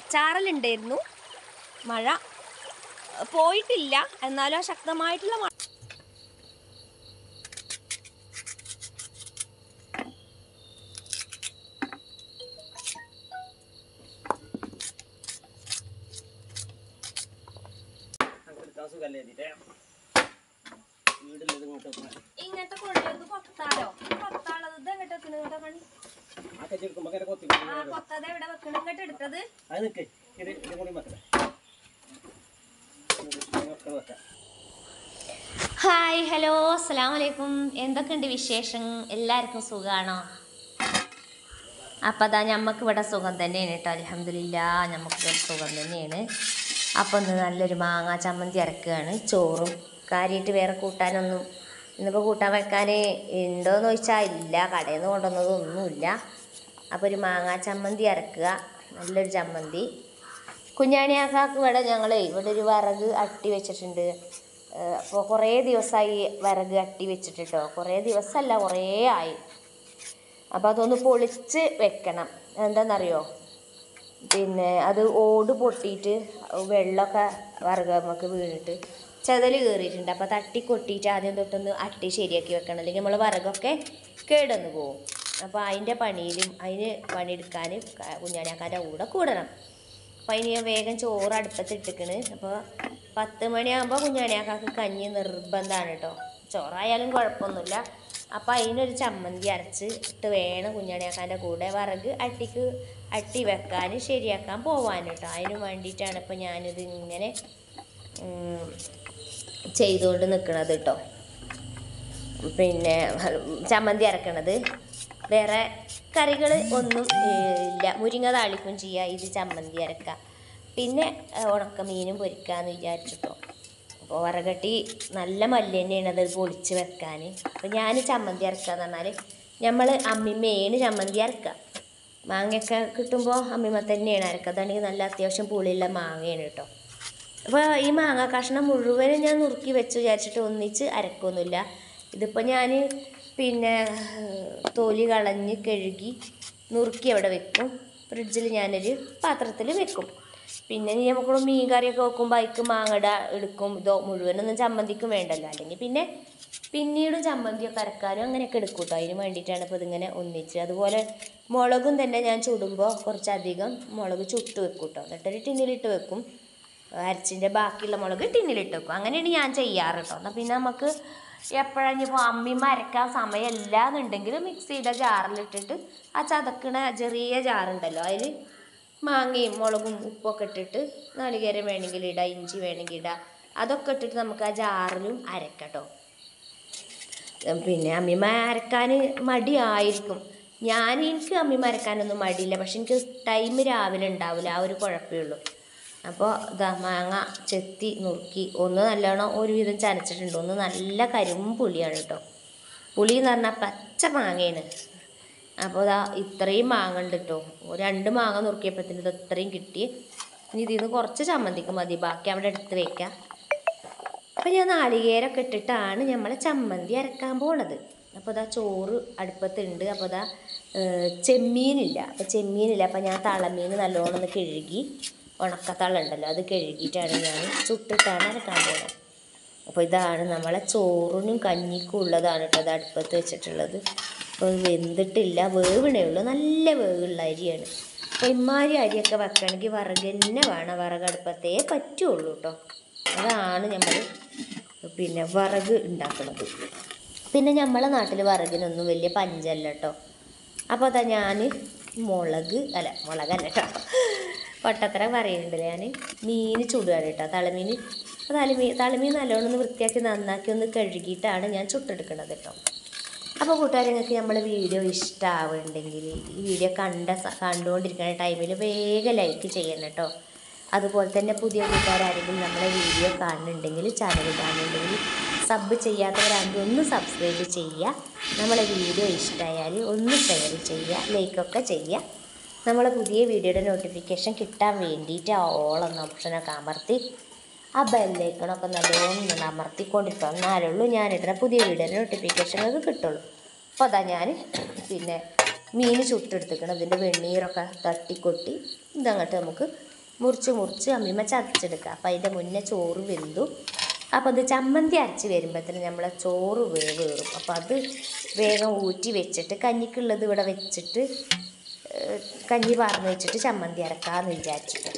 ചാറലുണ്ടായിരുന്നു മഴ ഏഹ്, പോയിട്ടില്ല എന്നാലും ആ ശക്തമായിട്ടുള്ള മഴ വീടുള്ളത് ഇങ്ങോട്ട് വെക്കണം. ഇങ്ങനത്തെ കൊണ്ടുവരുന്നത് കൊത്താലോ കൊത്താളത് ഇത് എങ്ങോട്ട് വെക്കണ ഇങ്ങോട്ട് കാണി ആ കച്ചെടുക്കുമ്പോ ഇങ്ങനെ കൊത്തി ആ കൊത്താതെ എവിടെ വെക്കണ ഇങ്ങോട്ട് എടുത്തത് അത് നിൽക്ക് ഇത് ഇത് കൂടി വെക്കണം ഇത് വെക്കണം വെക്കാം ഹായ് ഹലോ അസ്സലാമു അലൈക്കും എന്തൊക്കെയുണ്ട് വിശേഷം എല്ലാവർക്കും സുഖമാണോ അപ്പം അതാ ഞമ്മക്ക് ഇവിടെ സുഖം തന്നെയാണ് കേട്ടോ അലഹമില്ല നമുക്ക് ഇവിടെ സുഖം തന്നെയാണ് അപ്പം ഇന്ന് നല്ലൊരു മാങ്ങ ചമ്മന്തി അരക്കുകയാണ് ചോറും കാര്യമായിട്ട് വേറെ കൂട്ടാനൊന്നും ഇന്നിപ്പോൾ കൂട്ടാൻ വെക്കാൻ ഉണ്ടോയെന്ന് ചോദിച്ചാൽ ഇല്ല കടയിൽ നിന്ന് കൊണ്ടുവന്നതൊന്നുമില്ല അപ്പോൾ ഒരു മാങ്ങ ചമ്മന്തി അരക്കുക നല്ലൊരു ചമ്മന്തി കുഞ്ഞാണിയാക്കാക്ക് ഇവിടെ ഞങ്ങൾ ഇവിടെ ഒരു വിറക് അട്ടി വെച്ചിട്ടുണ്ട് അപ്പോൾ കുറേ ദിവസമായി വിറക് അട്ടി വെച്ചിട്ട് കേട്ടോ കുറേ ദിവസമല്ല കുറേ ആയി അപ്പോൾ അതൊന്ന് പൊളിച്ച് വെക്കണം എന്താണെന്നറിയോ പിന്നെ അത് ഓട് പൊട്ടിയിട്ട് വെള്ളമൊക്കെ വിറക് നമുക്ക് വീണിട്ട് ചെതൽ കയറിയിട്ടുണ്ട് അപ്പോൾ തട്ടി കൊട്ടിയിട്ട് ആദ്യം തൊട്ടൊന്ന് അട്ടി ശരിയാക്കി വെക്കണം അല്ലെങ്കിൽ നമ്മൾ വിറകൊക്കെ കേടൊന്ന് പോകും അപ്പോൾ അതിൻ്റെ പണിയിലും അതിന് പണിയെടുക്കാൻ കുഞ്ഞാണിയാക്കാൻ്റെ കൂടെ കൂടണം അപ്പോൾ അതിന് ഞാൻ വേഗം ചോറ് അടുപ്പത്തിട്ടിക്കണ് അപ്പോൾ പത്ത് മണിയാകുമ്പോൾ കുഞ്ഞാണിയാക്കാക്ക് കഞ്ഞി നിർബന്ധമാണ് കേട്ടോ ചോറായാലും കുഴപ്പമൊന്നുമില്ല അപ്പോൾ അതിനൊരു ചമ്മന്തി അരച്ച് ഇട്ട് വേണം കുഞ്ഞാണിയാക്കാൻ്റെ കൂടെ വിറക് അട്ടിക്ക് അട്ടി വെക്കാൻ ശരിയാക്കാൻ പോവാൻ കേട്ടോ അതിന് വേണ്ടിയിട്ടാണ് ഇപ്പോൾ ഞാനിത് ഇങ്ങനെ ഉം, ചെയ്തുകൊണ്ട് നിൽക്കണത് കേട്ടോ പിന്നെ ചമ്മന്തി അരക്കണത് വേറെ കറികൾ ഒന്നും ഏഹ്, ഇല്ല മുരിങ്ങ താളിക്കും ചെയ്യുക ഇത് ചമ്മന്തി അരക്കുക പിന്നെ ഏഹ്, ഉണക്കമീനും പൊരിക്കാമെന്ന് വിചാരിച്ചിട്ടോ അപ്പോൾ വറകട്ടി നല്ല മല്ല് തന്നെയാണ് അത് പൊളിച്ച് വെക്കാൻ അപ്പോൾ ഞാൻ ചമ്മന്തി അരക്കുക എന്ന് പറഞ്ഞാൽ നമ്മൾ അമ്മിമ്മയാണ് ചമ്മന്തി അരക്കുക മാങ്ങയൊക്കെ കിട്ടുമ്പോൾ അമ്മിമ്മ തന്നെയാണ് അരക്കുക അതാണെങ്കിൽ നല്ല അത്യാവശ്യം പുളിയുള്ള മാങ്ങയാണ് കേട്ടോ അപ്പോൾ ഈ മാങ്ങ കഷ്ണം മുഴുവനും ഞാൻ നുറുക്കി വെച്ച് വിചാരിച്ചിട്ട് ഒന്നിച്ച് അരക്കൊന്നുമില്ല ഇതിപ്പോൾ ഞാൻ പിന്നെ ഏഹ്, തൊലി കളഞ്ഞ് കഴുകി നുറുക്കി അവിടെ വെക്കും ഫ്രിഡ്ജിൽ ഞാനൊരു പാത്രത്തിൽ വെക്കും പിന്നെ ഇനി നമുക്ക് മീൻ കറിയൊക്കെ വെക്കുമ്പോൾ അതിക്ക് മാങ്ങട എടുക്കും ഇതോ മുഴുവനൊന്നും ചമ്മന്തിക്കും വേണ്ടല്ലോ അല്ലെങ്കിൽ പിന്നെ പിന്നീടും ചമ്മന്തിയൊക്കെ അരക്കാനും അങ്ങനെയൊക്കെ എടുക്കും കേട്ടോ അതിന് വേണ്ടിയിട്ടാണ് ഇപ്പോൾ ഇതിങ്ങനെ ഒന്നിച്ച് അതുപോലെ മുളകും തന്നെ ഞാൻ ചുടുമ്പോൾ കുറച്ചധികം മുളക് ചുട്ട് വെക്കും കേട്ടോ എന്നിട്ടൊരു ടിന്നിലിട്ട് വെക്കും അരച്ചിൻ്റെ ബാക്കിയുള്ള മുളക് ടിന്നിലിട്ട് വെക്കും അങ്ങനെയാണ് ഞാൻ ചെയ്യാറ് കേട്ടോ എന്നാൽ പിന്നെ നമുക്ക് എപ്പോഴാണ് ഇപ്പോൾ അമ്മിമ്മ അരക്കാൻ സമയമില്ല എന്നുണ്ടെങ്കിൽ മിക്സിയുടെ ജാറിലിട്ടിട്ട് ആ ചതക്കണ ചെറിയ ജാറുണ്ടല്ലോ അതിൽ മാങ്ങയും മുളകും ഉപ്പൊക്കെ ഇട്ടിട്ട് നാളികേരം വേണമെങ്കിൽ ഇടാം ഇഞ്ചി വേണമെങ്കിൽ ഇടാം അതൊക്കെ ഇട്ടിട്ട് നമുക്ക് ആ ജാറിലും അരക്കട്ടോ പിന്നെ അമ്മിമ്മ അരക്കാൻ മടിയായിരിക്കും ഞാൻ എനിക്ക് അമ്മിമ്മ അരക്കാനൊന്നും മടിയില്ല പക്ഷെ എനിക്ക് ടൈം രാവിലെ ഉണ്ടാവില്ല ആ ഒരു കുഴപ്പമേ ഉള്ളൂ അപ്പോൾ ഇതാ മാങ്ങ ചെത്തി നുറുക്കി ഒന്ന് നല്ലോണം ഒരുവിധം ചനച്ചിട്ടുണ്ട് ഒന്ന് നല്ല കരിമ്പുളിയാണ് കേട്ടോ പുളി എന്ന് പറഞ്ഞാൽ പച്ച മാങ്ങയാണ് അപ്പോൾ ഇതാ ഇത്രയും മാങ്ങ ഉണ്ട് കേട്ടോ രണ്ട് മാങ്ങ നുറുക്കിയപ്പോഴത്തേന് ഇത് ഇത്രയും കിട്ടി ഇനി ഇതിൽ നിന്ന് കുറച്ച് ചമ്മന്തിക്ക് മതി ബാക്കി അവിടെ എടുത്ത് വെക്കാം അപ്പം ഞാൻ നാളികേരമൊക്കെ ഇട്ടിട്ടാണ് നമ്മളെ ചമ്മന്തി അരക്കാൻ പോണത് അപ്പോൾ ഇതാ ചോറ് അടുപ്പത്തുണ്ട് അപ്പോൾ ഇതാ ഏഹ്, ചെമ്മീനില്ല അപ്പോൾ ചെമ്മീനില്ല അപ്പോൾ ഞാൻ തളമീൻ നല്ലോണം ഒന്ന് കഴുകി ഉണക്കത്തള ഉണ്ടല്ലോ അത് കഴുകിയിട്ടാണ് ഞാൻ ചുട്ടിട്ടാണ് അരക്കാൻ പോകുന്നത് അപ്പോൾ ഇതാണ് നമ്മളെ ചോറിനും കഞ്ഞിക്കും ഉള്ളതാണ് കേട്ടോ അത് അടുപ്പത്ത് വെച്ചിട്ടുള്ളത് അപ്പോൾ ഇത് വെന്തിട്ടില്ല വേവണേ ഉള്ളൂ നല്ല വേവുള്ള അരിയാണ് അപ്പോൾ ഇമാരി അരിയൊക്കെ വെക്കണമെങ്കിൽ വിറക് തന്നെ വേണം വിറക് അടുപ്പത്തേ പറ്റുള്ളൂ കേട്ടോ അതാണ് നമ്മൾ പിന്നെ വിറക് ഉണ്ടാക്കുന്നത് പിന്നെ നമ്മളെ നാട്ടിൽ വിറകിനൊന്നും വലിയ പഞ്ചല്ല കേട്ടോ അപ്പോൾ അതാ ഞാൻ മുളക് അല്ല മുളകല്ല കേട്ടോ പൊട്ടത്തര പറയുന്നുണ്ടല്ലേ ഞാൻ മീൻ ചുടുകയാണ് കേട്ടോ തളമീൻ അപ്പോൾ തലമീൻ തളമീൻ നല്ലോണം ഒന്ന് വൃത്തിയാക്കി നന്നാക്കി ഒന്ന് കഴുകിയിട്ടാണ് ഞാൻ ചുട്ടെടുക്കുന്നത് കേട്ടോ അപ്പോൾ കൂട്ടുകാരെ നിങ്ങൾക്ക് നമ്മളെ വീഡിയോ ഇഷ്ടമാവുന്നുണ്ടെങ്കിൽ ഈ വീഡിയോ കണ്ട സ- കണ്ടുകൊണ്ടിരിക്കുന്ന ടൈമിൽ വേഗം ലൈക്ക് ചെയ്യണം കേട്ടോ അതുപോലെ തന്നെ പുതിയ കൂട്ടുകാരെങ്കിലും നമ്മളെ വീഡിയോ കാണുന്നുണ്ടെങ്കിൽ ചാനൽ കാണുന്നുണ്ടെങ്കിൽ സബ് ചെയ്യാത്തവരാണെങ്കിൽ ഒന്ന് സബ്സ്ക്രൈബ് ചെയ്യുക നമ്മളെ വീഡിയോ ഇഷ്ടമായാൽ ഒന്ന് ഷെയർ ചെയ്യുക ലൈക്കൊക്കെ ചെയ്യുക നമ്മളെ പുതിയ വീഡിയോയുടെ നോട്ടിഫിക്കേഷൻ കിട്ടാൻ വേണ്ടിയിട്ട് ആ ഓൾ എന്ന ഓപ്ഷനൊക്കെ അമർത്തി ആ ബെല്ലൈക്കണൊക്കെ നല്ലോണം ഒന്ന് അമർത്തിക്കൊണ്ടിരിക്കുക എന്നാലുള്ളൂ ഞാനിടുന്ന പുതിയ വീഡിയോയുടെ നോട്ടിഫിക്കേഷൻ നിങ്ങൾക്ക് കിട്ടുള്ളൂ അപ്പോൾ അതാ ഞാൻ പിന്നെ മീൻ ചുട്ടെടുത്തിക്കണം അതിൻ്റെ വെണ്ണീറൊക്കെ തട്ടിക്കൊട്ടി ഇതങ്ങോട്ട് നമുക്ക് മുറിച്ച് മുറിച്ച് അമ്മിമ്മ ചതച്ചെടുക്കുക അപ്പം അതിൻ്റെ മുന്നേ ചോറ് വെന്തു അപ്പോൾ അത് ചമ്മന്തി അരച്ച് വരുമ്പോഴത്തേന് നമ്മളെ ചോറ് വേവ് കയറും അപ്പോൾ അത് വേഗം ഊറ്റി വെച്ചിട്ട് കഞ്ഞിക്കുള്ളത് ഇവിടെ വെച്ചിട്ട് ഏഹ്, കഞ്ഞി പാർന്ന് വെച്ചിട്ട് ചമ്മന്തി അരക്കാമെന്ന് വിചാരിച്ചിട്ട്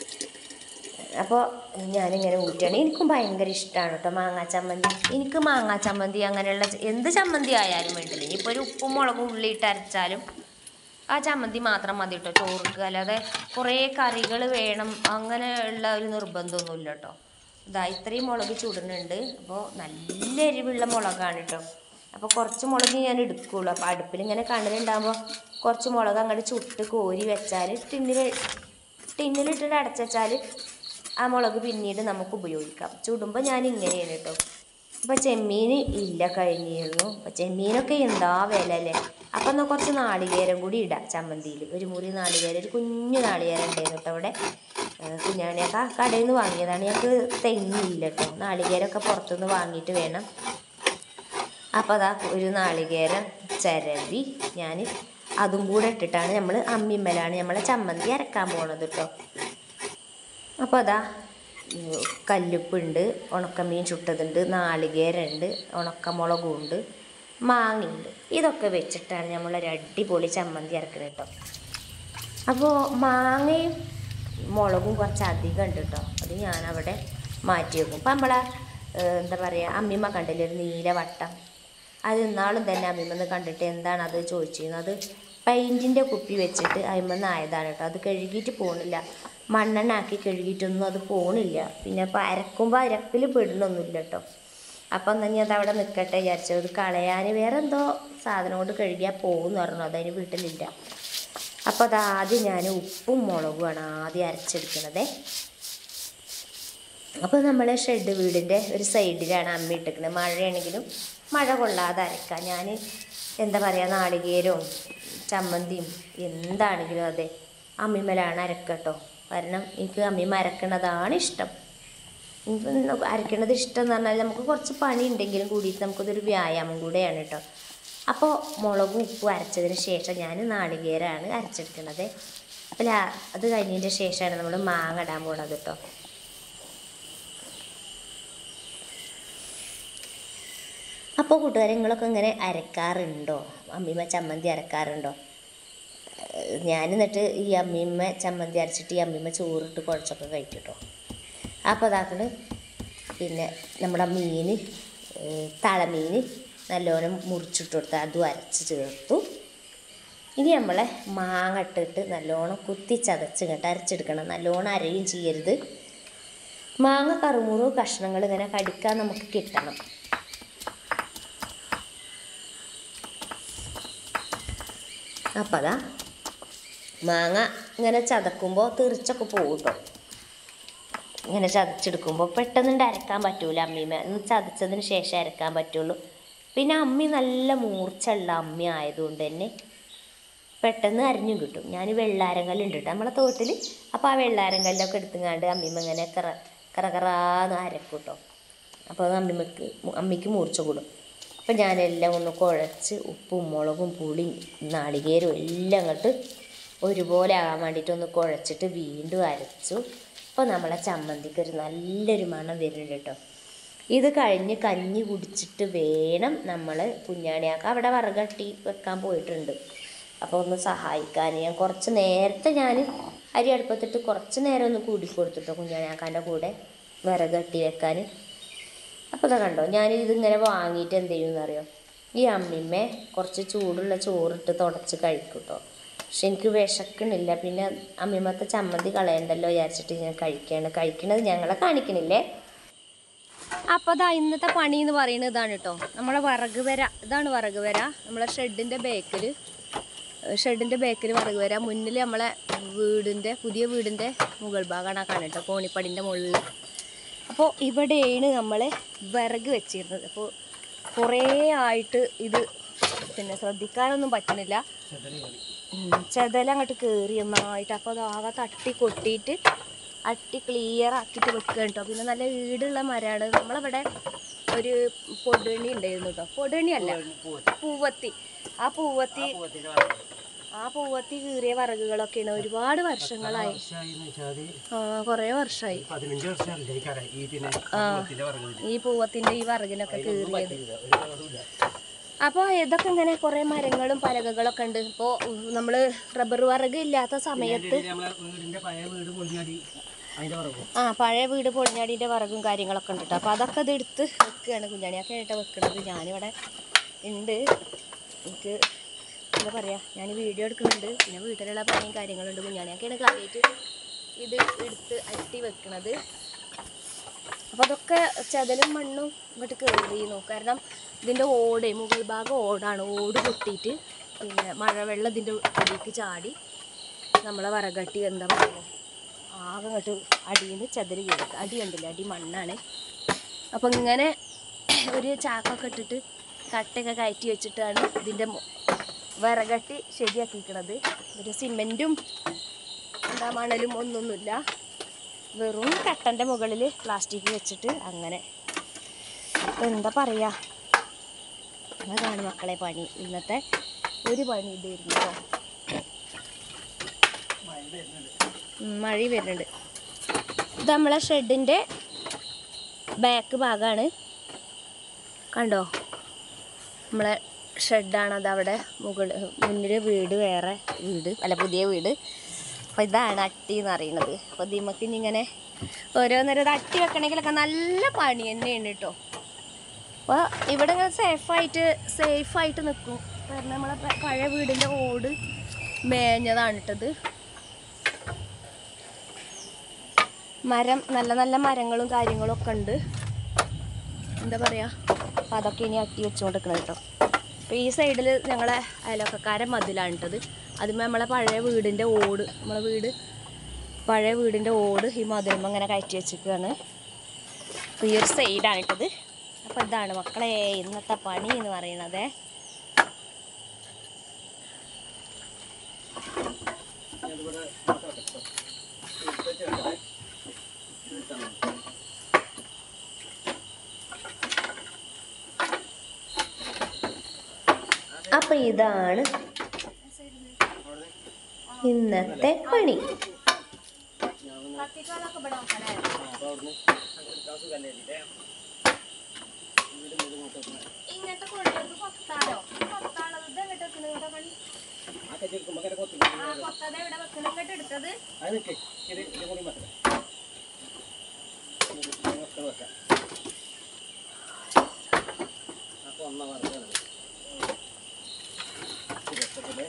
അപ്പോൾ ഞാനിങ്ങനെ ഊറ്റുകയാണ് എനിക്കും ഭയങ്കര ഇഷ്ടമാണ് കേട്ടോ മാങ്ങാ ചമ്മന്തി എനിക്ക് മാങ്ങാ ചമ്മന്തി അങ്ങനെയുള്ള ച- എന്ത് ചമ്മന്തി ആയാലും വേണ്ടില്ല ഇനിയിപ്പോൾ ഒരു ഉപ്പും മുളകും ഉള്ളിയിട്ട് അരച്ചാലും ആ ചമ്മന്തി മാത്രം മതി കേട്ടോ ചോറുക്ക് അല്ലാതെ കുറേ കറികൾ വേണം അങ്ങനെയുള്ള ഒരു നിർബന്ധമൊന്നുമില്ല കേട്ടോ ഇതാ ഇത്രയും മുളക് ചുടുന്നുണ്ട് അപ്പോൾ നല്ല എരിവുള്ള മുളകാണ് കേട്ടോ അപ്പോൾ കുറച്ച് മുളക് ഞാൻ എടുക്കുകയുള്ളൂ അപ്പോൾ അടുപ്പിൽ ഇങ്ങനെ കണ്ണിലുണ്ടാകുമ്പോൾ കുറച്ച് മുളക് അങ്ങോട്ട് ചുട്ട് കോരി വെച്ചാൽ ടിന്നിൽ ടിന്നിലിട്ടിട്ട് അടച്ചു വെച്ചാൽ ആ മുളക് പിന്നീട് നമുക്ക് ഉപയോഗിക്കാം ചുടുമ്പോൾ ഞാൻ ഇങ്ങനെയാണ് കേട്ടോ അപ്പോൾ ചെമ്മീൻ ഇല്ല കഴിഞ്ഞിരുന്നു അപ്പോൾ ചെമ്മീനൊക്കെ എന്താ വില അല്ലേ അപ്പം എന്നാൽ കുറച്ച് നാളികേരം കൂടി ഇടാം ചമ്മന്തിയിൽ ഒരു മുറി നാളികേരം ഒരു കുഞ്ഞു നാളികേരം ഉണ്ടായിരുന്നു കേട്ടോ അവിടെ ഏഹ് കുഞ്ഞാണിയൊക്കെ കടയിൽ നിന്ന് വാങ്ങിയതാണ് ഞങ്ങൾക്ക് തെങ്ങില്ല കേട്ടോ നാളികേരമൊക്കെ പുറത്തുനിന്ന് വാങ്ങിയിട്ട് വേണം അപ്പോൾ അതാ ഒരു നാളികേരം ചിരവി ഞാൻ അതും കൂടെ ഇട്ടിട്ടാണ് നമ്മൾ അമ്മിമ്മലാണ് നമ്മളെ ചമ്മന്തി അരക്കാൻ പോണത് കേട്ടോ അപ്പോൾ അതാ ഉം, കല്ലുപ്പുണ്ട് ഉണക്കമീൻ ചുട്ടതുണ്ട് നാളികേരമുണ്ട് ഉണക്കമുളകുണ്ട് മാങ്ങയുണ്ട് ഇതൊക്കെ വെച്ചിട്ടാണ് നമ്മളൊരു അടിപൊളി ചമ്മന്തി അരക്കുന്നത് കേട്ടോ അപ്പോൾ മാങ്ങയും മുളകും കുറച്ച് അധികം ഉണ്ട് കേട്ടോ അത് ഞാനവിടെ മാറ്റി വെക്കും ഇപ്പം നമ്മളെ ഏഹ്, എന്താ പറയുക അമ്മിമ്മ കണ്ടില്ലേ ഒരു നീല വട്ടം അത് ഇന്നാളും തന്നെ അമ്മിമ്മന്ന് കണ്ടിട്ട് എന്താണ് അത് ചോദിച്ചിരുന്നത് അത് പെയിൻറ്റിൻ്റെ കുപ്പി വെച്ചിട്ട് അമ്മിമ്മന്ന് ആയതാണ് കേട്ടോ അത് കഴുകിയിട്ട് പോണില്ല മണ്ണെണ്ണ ആക്കി കഴുകിയിട്ടൊന്നും അത് പോണില്ല പിന്നെ ഇപ്പം അരക്കുമ്പോൾ അരപ്പിൽ പെടുന്നൊന്നുമില്ല കേട്ടോ അപ്പം എന്നാൽ ഞാൻ അതവിടെ നിൽക്കട്ടെ വിചാരിച്ചത് ഇത് കളയാൻ വേറെ എന്തോ സാധനം കൊണ്ട് കഴുകിയാൽ പോകുമെന്ന് പറഞ്ഞു അതതിന് വീട്ടിലില്ല അപ്പോൾ അത് ആദ്യം ഞാൻ ഉപ്പും മുളകുമാണ് ആദ്യം അരച്ചെടുക്കണത് അപ്പോൾ നമ്മൾ ഷെഡ് വീടിൻ്റെ ഒരു സൈഡിലാണ് അമ്മ ഇട്ടിരിക്കുന്നത് മഴയാണെങ്കിലും മഴ കൊള്ളാതെ അരക്കാം ഞാൻ എന്താ പറയുക നാളികേരവും ചമ്മന്തിയും എന്താണെങ്കിലും അതെ അമ്മിമലാണ് അരക്കട്ടോ കാരണം എനിക്ക് അമ്മിമ അരക്കണതാണ് ഇഷ്ടം എനിക്ക് അരക്കണത് ഇഷ്ടം എന്ന് പറഞ്ഞാൽ നമുക്ക് കുറച്ച് പണി ഉണ്ടെങ്കിലും കൂടിയിട്ട് നമുക്കതൊരു വ്യായാമം കൂടെയാണ് കേട്ടോ അപ്പോൾ മുളകും ഉപ്പും അരച്ചതിന് ശേഷം ഞാൻ നാളികേരമാണ് അരച്ചെടുക്കുന്നത് അപ്പോൾ ലാ അത് കഴിഞ്ഞതിൻ്റെ ശേഷമാണ് നമ്മൾ മാങ്ങ ഇടാൻ പോണത് കേട്ടോ അപ്പോൾ കൂട്ടുകാരെ നിങ്ങളൊക്കെ ഇങ്ങനെ അരക്കാറുണ്ടോ അമ്മിമ്മ ചമ്മന്തി അരക്കാറുണ്ടോ ഏഹ് ഞാൻ എന്നിട്ട് ഈ അമ്മിമ്മ ചമ്മന്തി അരച്ചിട്ട് ഈ അമ്മിമ്മ ചോറിട്ട് കുഴച്ചൊക്കെ കഴിക്കും കേട്ടോ അപ്പോൾ അതാക്കണ് പിന്നെ നമ്മുടെ മീൻ ഏഹ് തളമീൻ നല്ലോണം മുറിച്ചിട്ട് കൊടുത്ത് അതും അരച്ച് ചേർത്തു ഇനി നമ്മളെ മാങ്ങ ഇട്ടിട്ട് നല്ലോണം കുത്തി ചതച്ച് ഇങ്ങോട്ട് അരച്ചെടുക്കണം നല്ലോണം അരയും ചെയ്യരുത് മാങ്ങ കറുമുറു കഷ്ണങ്ങൾ ഇങ്ങനെ കടിക്കാൻ നമുക്ക് കിട്ടണം അപ്പം അതാ മാങ്ങ ഇങ്ങനെ ചതക്കുമ്പോൾ തെറിച്ചൊക്കെ പോകും കേട്ടോ ഇങ്ങനെ ചതച്ചെടുക്കുമ്പോൾ പെട്ടെന്ന് അരക്കാൻ പറ്റൂല അമ്മീമ ഒന്ന് ചതച്ചതിന് ശേഷം അരക്കാൻ പറ്റുള്ളൂ പിന്നെ അമ്മി നല്ല മൂർച്ചുള്ള അമ്മി ആയതുകൊണ്ട് തന്നെ പെട്ടെന്ന് അരിഞ്ഞും കിട്ടും ഞാൻ വെള്ളാരം കല്ലുണ്ട് കേട്ടോ നമ്മളെ തോട്ടിൽ അപ്പോൾ ആ വെള്ളാരം കല്ലൊക്കെ എടുത്തുങ്ങാണ്ട് അമ്മിമ്മ ഇങ്ങനെ കറ കറ കറാന്ന് അരക്കും കേട്ടോ അപ്പോൾ അത് അമ്മിമ്മക്ക് അമ്മിക്ക് മൂർച്ച കൂടും അപ്പം ഞാനെല്ലാം ഒന്ന് കുഴച്ച് ഉപ്പും മുളകും പുളിയും നാളികേരവും എല്ലാം അങ്ങോട്ട് ഒരുപോലെ ആകാൻ വേണ്ടിയിട്ട് ഒന്ന് കുഴച്ചിട്ട് വീണ്ടും അരച്ചു അപ്പോൾ നമ്മളെ ചമ്മന്തിക്ക് ഒരു നല്ലൊരു മണം വരുന്നുണ്ട് കേട്ടോ ഇത് കഴിഞ്ഞ് കഞ്ഞി കുടിച്ചിട്ട് വേണം നമ്മൾ കുഞ്ഞാണിയാക്ക അവിടെ വറകട്ടി വെക്കാൻ പോയിട്ടുണ്ട് അപ്പോൾ ഒന്ന് സഹായിക്കാൻ ഞാൻ കുറച്ച് നേരത്തെ ഞാൻ അരി അടുപ്പത്തിട്ട് കുറച്ച് നേരം ഒന്ന് കൂടി കൊടുത്തിട്ടോ കുഞ്ഞാണിയാക്കാൻ്റെ കൂടെ വിറകട്ടി വെക്കാൻ അപ്പോൾ ഇതാ കണ്ടോ ഞാൻ ഇതിങ്ങനെ വാങ്ങിയിട്ട് എന്ത് ചെയ്യുമെന്ന് അറിയോ ഈ അമ്മിമ്മ കുറച്ച് ചൂടുള്ള ചോറിട്ട് തുടച്ച് കഴിക്കും കേട്ടോ പക്ഷെ എനിക്ക് വിശക്കണില്ല പിന്നെ അമ്മിമ്മത്തെ ചമ്മന്തി കളയണ്ടല്ലോ വിചാരിച്ചിട്ട് ഞാൻ കഴിക്കുകയാണ് കഴിക്കണത് ഞങ്ങളെ കാണിക്കണില്ലേ അപ്പോൾ അതാ ഇന്നത്തെ പണി എന്ന് പറയുന്നത് ഇതാണ് കേട്ടോ നമ്മളെ വിറക് വര ഇതാണ് വിറക് വര നമ്മളെ ഷെഡിൻ്റെ ബേക്കിൽ ഷെഡിൻ്റെ ബേക്കിൽ വിറക് വര മുന്നിൽ നമ്മളെ വീടിൻ്റെ പുതിയ വീടിൻ്റെ മുകൾ ഭാഗമാണ് ആ കാണുക കേട്ടോ കോണിപ്പടിൻ്റെ മുകളിൽ അപ്പോൾ ഇവിടെയാണ് നമ്മൾ വിറക് വെച്ചിരുന്നത് അപ്പോൾ കുറേ ആയിട്ട് ഇത് പിന്നെ ശ്രദ്ധിക്കാനൊന്നും പറ്റണില്ല ഉം, ചെതല അങ്ങോട്ട് കയറി ഒന്നായിട്ട് അപ്പോൾ അത് ആകെ തട്ടി കൊട്ടിയിട്ട് അട്ടി ക്ലിയർ ആക്കിയിട്ട് വെക്കുക കേട്ടോ പിന്നെ നല്ല ഈടുള്ള മരമാണ് നമ്മളവിടെ ഒരു പൊടുണി ഉണ്ടായിരുന്നു കേട്ടോ പൊടുണി അല്ല പൂവത്തി ആ പൂവത്തി ആ പൂവത്തി കീറിയ വിറകുകളൊക്കെയാണ് ഒരുപാട് വർഷങ്ങളായി വർഷമായിന്ന് വെച്ചാല് ആ കുറേ വർഷമായി പതിനഞ്ച് വർഷമല്ലേ ഈ കട ഈ പിന്നെ കുളത്തിന്റെ പറകില് ഈ പൂവത്തിന്റെ ഈ വിറകിലൊക്കെ കീറിയത് ഒരു കളറുമില്ല അപ്പോൾ ഇതൊക്കെ ഇങ്ങനെ കുറേ മരങ്ങളും പലകകളൊക്കെ ഉണ്ട് ഇപ്പോൾ നമ്മൾ റബ്ബർ വിറക് ഇല്ലാത്ത സമയത്ത് നമ്മളെ വീടിന്റെ പഴയ വീട് പൊളിഞ്ഞാടി അതിന്റെ പറകും ആ പഴയ വീട് പൊളിഞ്ഞാടിൻ്റെ വിറകും കാര്യങ്ങളൊക്കെ ഉണ്ട് കേട്ടോ അപ്പോൾ അതൊക്കെ ഇത് എടുത്ത് വെക്കുകയാണ് കുഞ്ഞാണിയൊക്കെ ആയിട്ട് വെക്കണത് ഞാനിവിടെ ഉണ്ട് എനിക്ക് എന്താ പറയുക ഞാൻ വീഡിയോ എടുക്കുന്നുണ്ട് പിന്നെ വീട്ടിലുള്ള പണിയും കാര്യങ്ങളുണ്ട് കുഞ്ഞാണിയൊക്കെയാണ് കാര്യമായിട്ട് ഇത് എടുത്ത് അട്ടി വെക്കണത് അപ്പോൾ അതൊക്കെ ചതലും മണ്ണും ഇങ്ങോട്ട് കയറിയിരുന്നു കാരണം ഇതിൻ്റെ ഓട് മുകൾ ഭാഗം ഓടാണ് ഓട് പൊട്ടിയിട്ട് പിന്നെ മഴവെള്ളം ഇതിൻ്റെ അടിയിലേക്ക് ചാടി നമ്മളെ വറകട്ടി എന്താ പറയുക ആകെ അങ്ങോട്ട് അടിയിൽ നിന്ന് ചതുര് കയറി അടി കണ്ടില്ല അടി മണ്ണാണ് അപ്പം ഇങ്ങനെ ഒരു ചാക്കൊക്കെ ഇട്ടിട്ട് കട്ടയൊക്കെ കയറ്റി വെച്ചിട്ടാണ് ഇതിൻ്റെ മു- വിറകട്ടി ശരിയാക്കിയിരിക്കണത് ഒരു സിമെൻറ്റും എന്താ മണലും ഒന്നൊന്നുമില്ല വെറും കട്ടൻ്റെ മുകളിൽ പ്ലാസ്റ്റിക് വെച്ചിട്ട് അങ്ങനെ ഇപ്പം എന്താ പറയുക അതാണ് മക്കളെ പണി ഇന്നത്തെ ഒരു പണി ഇതായിരുന്നു കേട്ടോ ഉം, മഴയും വരുന്നുണ്ട് ഇത് നമ്മളെ ഷെഡിൻ്റെ ബാക്ക് ഭാഗമാണ് കണ്ടോ നമ്മളെ ഷെഡാണ് അത് അവിടെ മുകളിൽ മുന്നിൽ വീട് വേറെ വീട് അല്ല പുതിയ വീട് അപ്പോൾ ഇതാണ് അട്ടി എന്ന് പറയുന്നത് അപ്പോൾ ദിമക്ക് ഇനി ഇങ്ങനെ ഓരോന്നേരം ഇത് അട്ടി വെക്കണമെങ്കിലൊക്കെ നല്ല പണി തന്നെയാണ് കേട്ടോ അപ്പോൾ ഇവിടെ ഇങ്ങനെ സേഫായിട്ട് സേഫായിട്ട് നിൽക്കും കാരണം നമ്മളെ പ- പഴയ വീടിൻ്റെ ഓട് മേഞ്ഞതാണ് ഇട്ടത് മരം നല്ല നല്ല മരങ്ങളും കാര്യങ്ങളും ഒക്കെ ഉണ്ട് എന്താ പറയുക അപ്പം അതൊക്കെ ഇനി അട്ടി വെച്ചുകൊണ്ടിരിക്കണം കേട്ടോ അപ്പോൾ ഈ സൈഡിൽ ഞങ്ങളെ അയലോക്കക്കാരൻ മതിലാണ് ഇട്ടത് അതുമ്പോൾ നമ്മളെ പഴയ വീടിൻ്റെ ഓട് നമ്മളെ വീട് പഴയ വീടിൻ്റെ ഓട് ഈ മതിലുമ്പോൾ അങ്ങനെ കയറ്റി വെച്ചിരിക്കുകയാണ് അപ്പോൾ ഈ ഒരു സൈഡാണ് ഇട്ടത് അപ്പോൾ ഇതാണ് മക്കളെ ഇന്നത്തെ പണി എന്ന് പറയുന്നത് ഞാനിവിടെ ഫോട്ടോ എടുക്കാം. എടുത്തിട്ട് വെക്കണേ. എടുത്താ മതി. അപ്പോൾ ഇതാണ് ഇന്നത്തെ പണി ആ, അപ്പൊ അവിടുന്ന് എടുക്കാൻ സുഖല്ലേ ഇതിലെ വീട് മുഴുവൻ ഇങ്ങോട്ട് വെക്കണേ. ഇങ്ങനത്തെ കൊള്ളിയൊക്കെ കൊത്താലോ കൊത്താളത് ഇത് എങ്ങോട്ട് വെക്കണത് ഇവിടെ പണി ആ കജ്ജി എടുക്കുമ്പോ അങ്ങനെ കൊത്തി ആ കൊത്താതെ ഇവിടെ വെക്കണം ഇങ്ങോട്ട് എടുത്തത് അത് നിൽക്കേ ഇത് ഇത് കൂടി വെക്കാം ഇത് ഇങ്ങോട്ട് വെക്കാം അപ്പൊ ഒന്നാ വറുതാണ് ഇത് വെച്ചതില്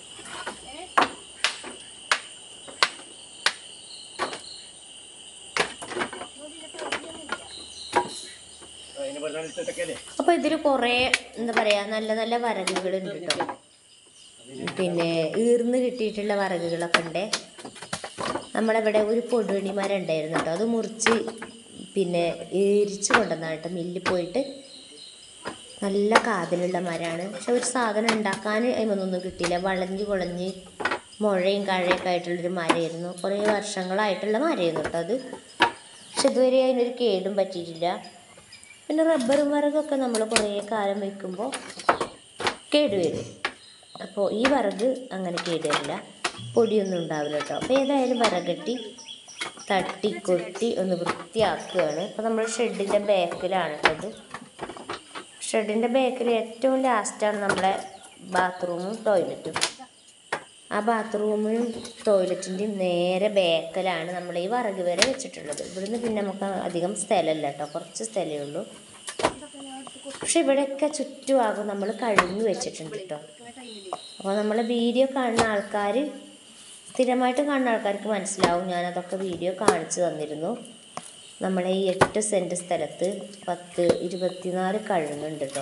അതിന് വെള്ളം എടുത്തിട്ടൊക്കെ അപ്പോൾ ഇതിൽ കുറേ എന്താ പറയുക നല്ല നല്ല വറകുകളുണ്ട് കേട്ടോ പിന്നെ ഈർന്ന് കിട്ടിയിട്ടുള്ള വറകുകളൊക്കെ ഉണ്ട് നമ്മളിവിടെ ഒരു പൊടുവണി മരം ഉണ്ടായിരുന്നു കേട്ടോ അത് മുറിച്ച് പിന്നെ ഏരിച്ച് കൊണ്ടുവന്നാണ് കേട്ടോ മില്ലിൽ പോയിട്ട് നല്ല കാതിലുള്ള മരമാണ് പക്ഷെ ഒരു സാധനം ഉണ്ടാക്കാൻ അതിമൊന്നും കിട്ടിയില്ല വളഞ്ഞ് കുളഞ്ഞ് മുഴയും കഴയൊക്കെ ആയിട്ടുള്ളൊരു മരമായിരുന്നു കുറേ വർഷങ്ങളായിട്ടുള്ള മരമായിരുന്നു കേട്ടോ അത് പക്ഷെ ഇതുവരെ അതിനൊരു കേടും പറ്റിയിട്ടില്ല പിന്നെ റബ്ബറും വിറകൊക്കെ നമ്മൾ കുറേ കാലം വെക്കുമ്പോൾ കേടുവരും അപ്പോൾ ഈ വിറക് അങ്ങനെ കേടുവരില്ല പൊടിയൊന്നും ഉണ്ടാവില്ല കേട്ടോ അപ്പോൾ ഏതായാലും വിറകട്ടി തട്ടി കൊട്ടി ഒന്ന് വൃത്തിയാക്കുകയാണ് അപ്പോൾ നമ്മൾ ഷെഡിൻ്റെ ബാക്കിലാണ് കേട്ടത് ഷെഡിൻ്റെ ബാക്കിൽ ഏറ്റവും ലാസ്റ്റാണ് നമ്മളെ ബാത്റൂമും ടോയ്ലറ്റും ആ ബാത്റൂമിനും ടോയ്ലറ്റിൻ്റെയും നേരെ ബാക്കിലാണ് നമ്മൾ ഈ വിറക് വരെ വെച്ചിട്ടുള്ളത് ഇവിടുന്ന് പിന്നെ നമുക്ക് അധികം സ്ഥലമല്ല കേട്ടോ കുറച്ച് സ്ഥലമേ ഉള്ളൂ പക്ഷെ ഇവിടെയൊക്കെ ചുറ്റുമാകും നമ്മൾ കഴുകി വെച്ചിട്ടുണ്ട് കേട്ടോ അപ്പോൾ നമ്മൾ വീഡിയോ കാണുന്ന ആൾക്കാർ സ്ഥിരമായിട്ട് കാണുന്ന ആൾക്കാർക്ക് മനസ്സിലാവും ഞാനതൊക്കെ വീഡിയോ കാണിച്ചു തന്നിരുന്നു നമ്മളെ ഈ എട്ട് സെൻറ്റ് സ്ഥലത്ത് പത്ത് ഇരുപത്തിനാല് കഴുങ്ങുണ്ട് കേട്ടോ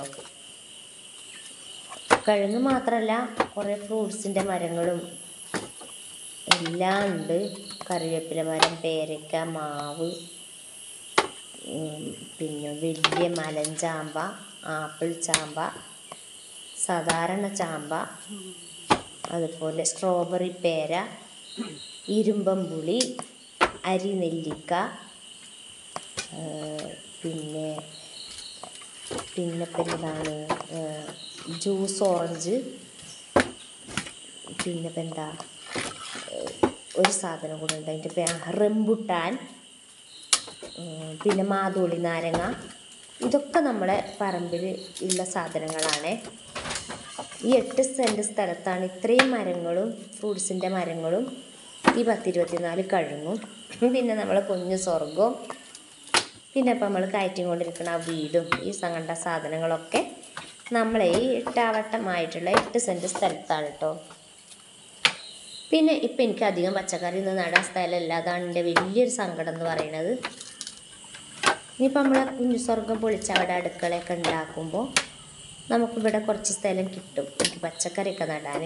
കഴുങ്ങ് മാത്രമല്ല കുറേ ഫ്രൂട്ട്സിൻ്റെ മരങ്ങളും എല്ലാം ഉണ്ട് കറിവേപ്പില മരം പേരയ്ക്ക മാവ് ഉം, പിന്നെ വലിയ മലഞ്ചാമ്പ ആപ്പിൾ ചാമ്പ സാധാരണ ചാമ്പ അതുപോലെ സ്ട്രോബെറി പേര ഇരുമ്പമ്പുളി അരിനെല്ലിക്ക ആ, പിന്നെ പിന്നെ ഇപ്പം എന്താണ് ജ്യൂസ് ഓറഞ്ച് പിന്നെ ഇപ്പം എന്താ ഏഹ്, ഒരു സാധനം കൂടെ ഉണ്ട് അതിൻ്റെ പേ റംബുട്ടാൻ ഉം, പിന്നെ മാതോളി നാരങ്ങ ഇതൊക്കെ നമ്മുടെ പറമ്പിൽ ഉള്ള സാധനങ്ങളാണ് ഈ എട്ട് സെൻറ്റ് സ്ഥലത്താണ് ഇത്രയും മരങ്ങളും ഫ്രൂട്ട്സിൻ്റെ മരങ്ങളും ഈ പത്തിരുപത്തിനാല് കഴുങ്ങും പിന്നെ നമ്മളെ കുഞ്ഞു സ്വർഗവും പിന്നെ ഇപ്പം നമ്മൾ കയറ്റി കൊണ്ടിരിക്കുന്ന ആ വീടും ഈ സംഘണ്ട സാധനങ്ങളൊക്കെ നമ്മളെ ഈ എട്ടാവട്ടമായിട്ടുള്ള എട്ട് സെൻറ്റ് സ്ഥലത്താണ് കേട്ടോ പിന്നെ ഇപ്പം എനിക്ക് അധികം പച്ചക്കറി ഒന്നും നടാൻ സ്ഥലമല്ല അതാണ് എൻ്റെ വലിയൊരു സങ്കടം എന്ന് പറയുന്നത് ഇനിയിപ്പോൾ നമ്മളെ കുഞ്ഞു സ്വർഗം പൊളിച്ച് അവിടെ അടുക്കളയൊക്കെ ഉണ്ടാക്കുമ്പോൾ നമുക്കിവിടെ കുറച്ച് സ്ഥലം കിട്ടും എനിക്ക് പച്ചക്കറിയൊക്കെ നടാൻ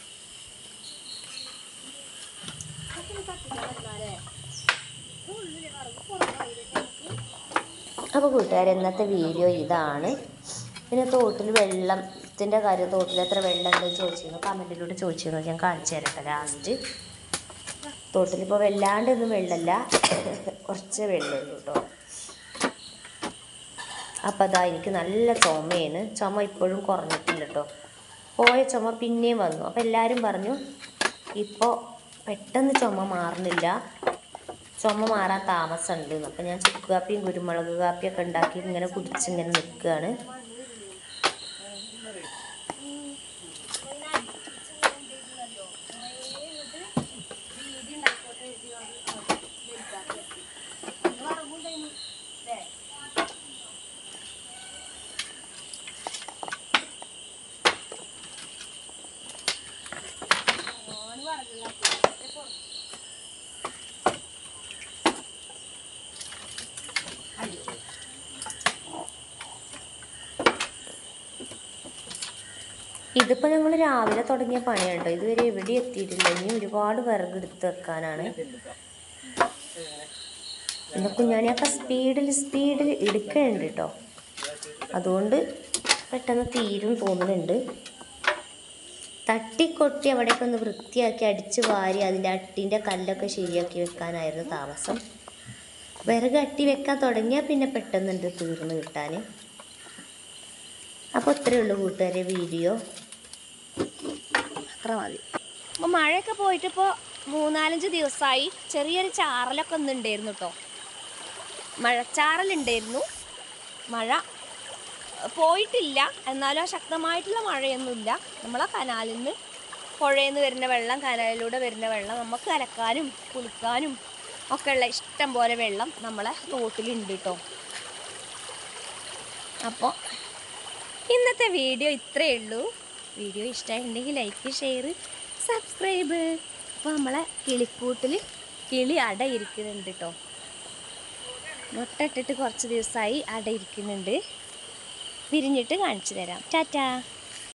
അപ്പോൾ കൂട്ടുകാരെ ഇന്നത്തെ വീഡിയോ ഇതാണ് പിന്നെ തോട്ടിൽ വെള്ളത്തിൻ്റെ കാര്യം തോട്ടിൽ എത്ര വെള്ളം ഉണ്ടെന്ന് ചോദിച്ചിരുന്നു കമൻറ്റിലൂടെ ചോദിച്ചിരുന്നു ഞാൻ കാണിച്ചു തരട്ടെ ലാസ്റ്റ് തോട്ടിലിപ്പോൾ വല്ലാണ്ടൊന്നും വെള്ളമല്ല കുറച്ച് വെള്ളമുള്ളൂ കേട്ടോ അപ്പോൾ അതാ എനിക്ക് നല്ല ചുമയാണ് ചുമ ഇപ്പോഴും കുറഞ്ഞിട്ടില്ല കേട്ടോ പോയ ചുമ പിന്നെയും വന്നു അപ്പോൾ എല്ലാവരും പറഞ്ഞു ഇപ്പോൾ പെട്ടെന്ന് ചുമ മാറുന്നില്ല ചുമ മാറാൻ താമസമുണ്ട് അപ്പം ഞാൻ ചുക്ക് കാപ്പിയും കുരുമുളക് കാപ്പിയൊക്കെ ഉണ്ടാക്കി ഇങ്ങനെ കുടിച്ച് ഇങ്ങനെ നിൽക്കുകയാണ് ഇതിപ്പോൾ ഞങ്ങൾ രാവിലെ തുടങ്ങിയ പണിയാണ് കേട്ടോ ഇതുവരെ എവിടെ എത്തിയിട്ടില്ല ഇനി ഒരുപാട് വിറക് എടുത്ത് വെക്കാനാണ് പിന്നെ കുഞ്ഞാണിയൊക്കെ സ്പീഡിൽ സ്പീഡിൽ എടുക്കുന്നുണ്ട് കേട്ടോ അതുകൊണ്ട് പെട്ടെന്ന് തീരും തോന്നുന്നുണ്ട് തട്ടിക്കൊട്ടി അവിടെയൊക്കെ ഒന്ന് വൃത്തിയാക്കി അടിച്ച് വാരി അതിൻ്റെ അട്ടിൻ്റെ കല്ലൊക്കെ ശരിയാക്കി വെക്കാനായിരുന്നു താമസം വിറക് അട്ടി വെക്കാൻ തുടങ്ങിയാൽ പിന്നെ പെട്ടെന്നുണ്ട് തീർന്ന് കിട്ടാൻ അപ്പോൾ ഇത്രയേ ഉള്ളൂ കൂട്ടുകാരെ വീഡിയോ അത്ര മതി അപ്പോൾ മഴയൊക്കെ പോയിട്ടിപ്പോൾ മൂന്നാലഞ്ച് ദിവസമായി ചെറിയൊരു ചാറലൊക്കെ ഒന്ന് ഉണ്ടായിരുന്നു കേട്ടോ മഴച്ചാറലുണ്ടായിരുന്നു മഴ അഹ് പോയിട്ടില്ല എന്നാലും ആ ശക്തമായിട്ടുള്ള മഴയൊന്നുമില്ല നമ്മളെ കനാലിൽ നിന്ന് പുഴയിൽ നിന്ന് വരുന്ന വെള്ളം കനാലിലൂടെ വരുന്ന വെള്ളം നമുക്ക് അലക്കാനും കുളിക്കാനും ഒക്കെ ഉള്ള ഇഷ്ടം പോലെ വെള്ളം നമ്മളെ തോട്ടിലുണ്ട് കേട്ടോ അപ്പോൾ ഇന്നത്തെ വീഡിയോ ഇത്രയേ ഉള്ളൂ വീഡിയോ ഇഷ്ടമായിട്ടുണ്ടെങ്കിൽ ലൈക്ക് ഷെയർ സബ്സ്ക്രൈബ് അപ്പോൾ നമ്മളെ കിളിക്കൂട്ടിൽ കിളി അട ഇരിക്കുന്നുണ്ട് കേട്ടോ മുട്ട ഇട്ടിട്ട് കുറച്ച് ദിവസമായി അട ഇരിക്കുന്നുണ്ട് വിരിഞ്ഞിട്ട് കാണിച്ചു തരാം ടാറ്റാ